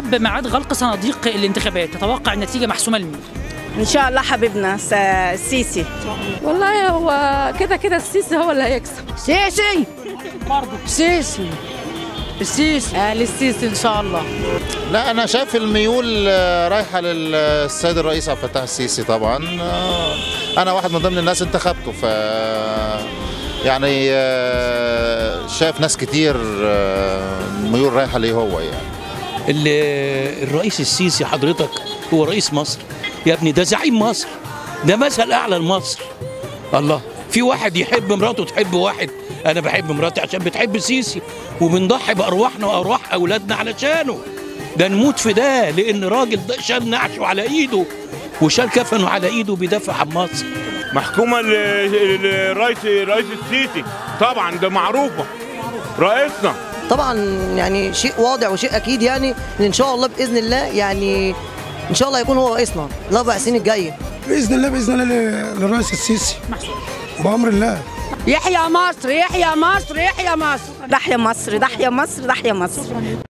اقترب ميعاد غلق صناديق الانتخابات تتوقع النتيجه محسومه لمين ان شاء الله حبيبنا س- السيسي والله هو كده كده السيسي هو اللي هيكسب سيسي سيسي السيسي آه للسيسي ان شاء الله لا انا شايف الميول آه، رايحه للسيد الرئيس عبد الفتاح السيسي طبعا آه، انا واحد من ضمن الناس انتخبته ف يعني آه، شايف ناس كتير آه، ميول رايحه ليه هو يعني ال- الرئيس السيسي حضرتك هو رئيس مصر يا ابني ده زعيم مصر ده مثل اعلى لمصر الله في واحد يحب مراته تحب واحد انا بحب مراتي عشان بتحب السيسي وبنضحي بارواحنا وارواح اولادنا علشانه ده نموت في ده لان راجل ده شال نعشه على ايده وشال كفنه على ايده بيدافع عن مصر محكومه ل- للرئيس رئيس السيسي طبعا ده معروفه رئيسنا طبعا يعني شيء واضح وشيء اكيد يعني ان ان شاء الله باذن الله يعني ان شاء الله يكون هو رئيسنا الاربع سنين الجايه باذن الله باذن الله ل- للرئيس السيسي بامر الله يحيى مصر يحيى مصر يحيى مصر تحيا مصر تحيا مصر تحيا مصر